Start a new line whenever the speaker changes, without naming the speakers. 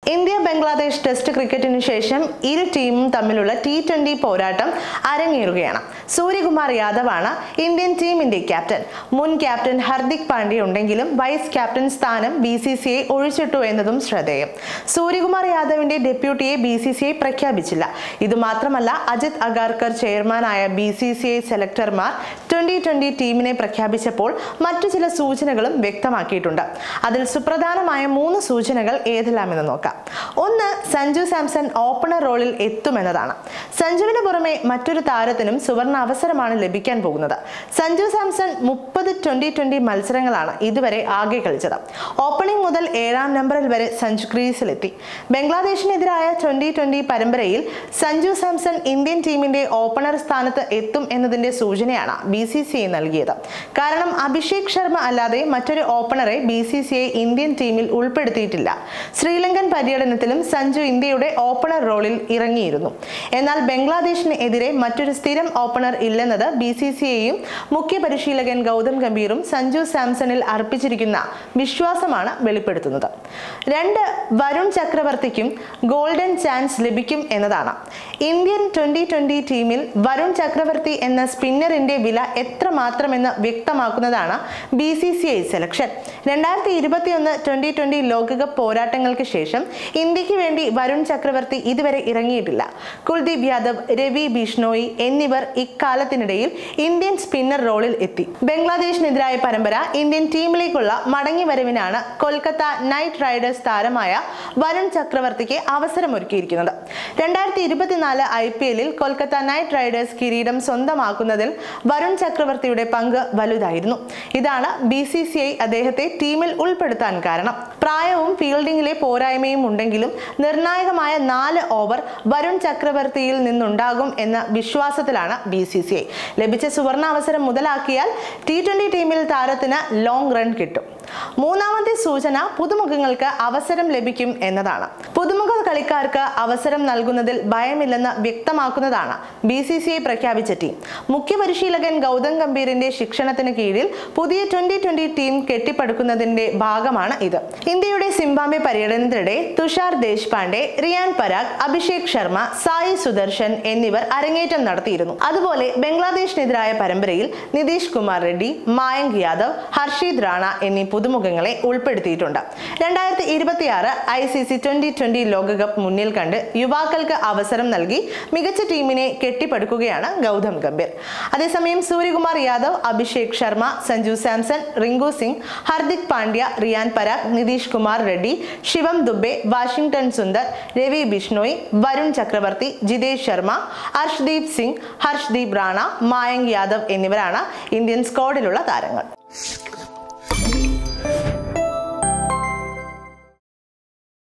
India Bangladesh test ക്രിക്കറ്റിനു ശേഷം ഇരു ടീമും തമ്മിലുള്ള ടി ട്വന്റി പോരാട്ടം അരങ്ങേറുകയാണ് സൂര്യകുമാർ യാദവാണ് ഇന്ത്യൻ ടീമിന്റെ ക്യാപ്റ്റൻ മുൻ ക്യാപ്റ്റൻ ഹർദിക് പാണ്ഡ്യ ഉണ്ടെങ്കിലും വൈസ് ക്യാപ്റ്റൻ സ്ഥാനം ബി സി സി ഐ ഒഴിച്ചിട്ടു എന്നതും ശ്രദ്ധേയം സൂര്യകുമാർ യാദവിന്റെ ഡെപ്യൂട്ടിയെ ബി സി സി ഐ പ്രഖ്യാപിച്ചില്ല ഇതുമാത്രമല്ല അജിത് അഗാർക്കർ ചെയർമാനായ ബി സി സി ഐ സെലക്ടർമാർ ട്വന്റി ട്വന്റി ടീമിനെ പ്രഖ്യാപിച്ചപ്പോൾ മറ്റു ചില സൂചനകളും വ്യക്തമാക്കിയിട്ടുണ്ട് അതിൽ സുപ്രധാനമായ മൂന്ന് സൂചനകൾ ഏതെല്ലാമെന്ന് നോക്കാം ഒന്ന് സഞ്ജു സാംസൺ ഓപ്പണർ റോളിൽ എത്തുമെന്നതാണ് സഞ്ജുവിന് പുറമെ മറ്റൊരു താരത്തിനും സുവർണ അവസരമാണ് ലഭിക്കാൻ പോകുന്നത് സഞ്ജു സാംസൺ മുപ്പത് ട്വന്റി ട്വന്റി മത്സരങ്ങളാണ് ഇതുവരെ ആകെ കളിച്ചത് ഓപ്പണിംഗ് മുതൽ ഏഴാം നമ്പറിൽ വരെ സഞ്ജു ക്രീസിലെത്തി ബംഗ്ലാദേശിനെതിരായ ട്വന്റി ട്വന്റി പരമ്പരയിൽ സഞ്ജു സാംസൺ ഇന്ത്യൻ ടീമിന്റെ ഓപ്പണർ സ്ഥാനത്ത് എത്തും എന്നതിന്റെ സൂചനയാണ് ബി സി സി ഐ നൽകിയത് കാരണം അഭിഷേക് ശർമ്മ അല്ലാതെ മറ്റൊരു ഓപ്പണറെ B C C I Indian ടീമിൽ ഉൾപ്പെടുത്തിയിട്ടില്ല ശ്രീലങ്കൻ പര്യടനത്തിലും സഞ്ജു ഇന്ത്യയുടെ ഓപ്പണർ റോളിൽ ഇറങ്ങിയിരുന്നു എന്നാൽ ബംഗ്ലാദേശിന് എതിരെ മറ്റൊരു സ്ഥിരം ഓപ്പണർ ഇല്ലെന്നത് ബി സി സി ഐയും മുഖ്യ പരിശീലകൻ ഗൗതം ഗംഭീറും സഞ്ജു സാംസണിൽ അർപ്പിച്ചിരിക്കുന്ന വിശ്വാസമാണ് വെളിപ്പെടുത്തുന്നത് രണ്ട് വരുൺ ചക്രവർത്തിക്കും ഗോൾഡൻ ചാൻസ് ലഭിക്കും എന്നതാണ് ഇന്ത്യൻ ട്വന്റി ട്വന്റി ടീമിൽ വരുൺ ചക്രവർത്തി എന്ന സ്പിന്നറിന്റെ വില എത്രമാത്രമെന്ന് വ്യക്തമാക്കുന്നതാണ് B C C I selection രണ്ടായിരത്തി ഇരുപത്തിയൊന്ന് ട്വന്റി ട്വന്റി ലോകകപ്പ് പോരാട്ടങ്ങൾക്ക് ശേഷം ഇന്ത്യക്ക് വേണ്ടി വരുൺ ചക്രവർത്തി ഇതുവരെ ഇറങ്ങിയിട്ടില്ല കുൽദീപ് യാദവ് രവി ബിഷ്ണോയി എന്നിവർ ഇക്കാലത്തിനിടയിൽ ഇന്ത്യൻ സ്പിന്നർ റോളിൽ എത്തി ബംഗ്ലാദേശിനെതിരായ പരമ്പര ഇന്ത്യൻ ടീമിലേക്കുള്ള മടങ്ങി വരവിനാണ് കൊൽക്കത്ത നൈറ്റ് റൈഡേഴ്സ് താരമായ വരുൺ ചക്രവർത്തിക്ക് അവസരമൊരുക്കിയിരിക്കുന്നത് രണ്ടായിരത്തി ഇരുപത്തിനാല് ഐ പി എല്ലിൽ കൊൽക്കത്ത നൈറ്റ് റൈഡേഴ്സ് കിരീടം സ്വന്തമാക്കുന്നതിൽ വരുൺ ചക്രവർത്തിയുടെ പങ്ക് വലുതായിരുന്നു ഇതാണ് ബി സി സി ഐ അദ്ദേഹത്തെ ടീമിൽ ഉൾപ്പെടുത്താൻ കാരണം പ്രായവും ഫീൽഡിംഗിലെ പോരായ്മയും ഉണ്ടെങ്കിലും നിർണായകമായ നാല് ഓവർ വരുൺ ചക്രവർത്തിയിൽ നിന്നുണ്ടാകും എന്ന വിശ്വാസത്തിലാണ് ബി സി സി ഐ ലഭിച്ച സുവർണ അവസരം മുതലാക്കിയാൽ ടി ട്വന്റി ടീമിൽ താരത്തിന് ലോങ് റൺ കിട്ടും മൂന്നാമത്തെ സൂചന പുതുമുഖങ്ങൾക്ക് അവസരം ലഭിക്കും എന്നതാണ് പുതുമുഖ കളിക്കാർക്ക് അവസരം നൽകുന്നതിൽ ഭയമില്ലെന്ന് വ്യക്തമാക്കുന്നതാണ് ബി സി സി ഐ പ്രഖ്യാപിച്ച ടീം മുഖ്യ പരിശീലകൻ ഗൗതം ഗംഭീറിന്റെ ശിക്ഷണത്തിന് കീഴിൽ പുതിയ ട്വന്റി ട്വന്റി ടീം കെട്ടിപ്പടുക്കുന്നതിന്റെ ഭാഗമാണ് ഇത് ഇന്ത്യയുടെ സിംബാബ്വെ പര്യടനത്തിനിടെ തുഷാർ ദേശ്പാണ്ഡെ റിയാൻ പരാഗ് അഭിഷേക് ശർമ്മ സായി സുദർശൻ എന്നിവർ അരങ്ങേറ്റം നടത്തിയിരുന്നു അതുപോലെ ബംഗ്ലാദേശിനെതിരായ പരമ്പരയിൽ നിതീഷ് കുമാർ റെഡ്ഡി മായങ്ക് യാദവ് ഹർഷീദ് റാണ എന്നീ പുതുമുഖങ്ങളെ ഉൾപ്പെടുത്തിയിട്ടുണ്ട് രണ്ടായിരത്തി ഇരുപത്തിയാറ് I C C twenty twenty ലോകകപ്പ് മുന്നിൽ കണ്ട് യുവാക്കൾക്ക് അവസരം നൽകി മികച്ച ടീമിനെ കെട്ടിപ്പടുക്കുകയാണ് ഗൗതം ഗംഭീർ അതേസമയം സൂര്യകുമാർ യാദവ് അഭിഷേക് ശർമ്മ സഞ്ജു സാംസൺ റിങ്കു സിംഗ് ഹർദിക് പാണ്ഡ്യ റിയാൻ പരാഗ് നിതീഷ് കുമാർ റെഡ്ഡി ശിവം ദുബെ വാഷിംഗ്ടൺ സുന്ദർ രവി ബിഷ്ണോയ് വരുൺ ചക്രവർത്തി ജിതേഷ് ശർമ്മ ഹർഷ്ദീപ് സിംഗ് ഹർഷ്ദീപ് റാണ മായങ്ക് യാദവ് എന്നിവരാണ് ഇന്ത്യൻ സ്ക്വാഡിലുള്ള താരങ്ങൾ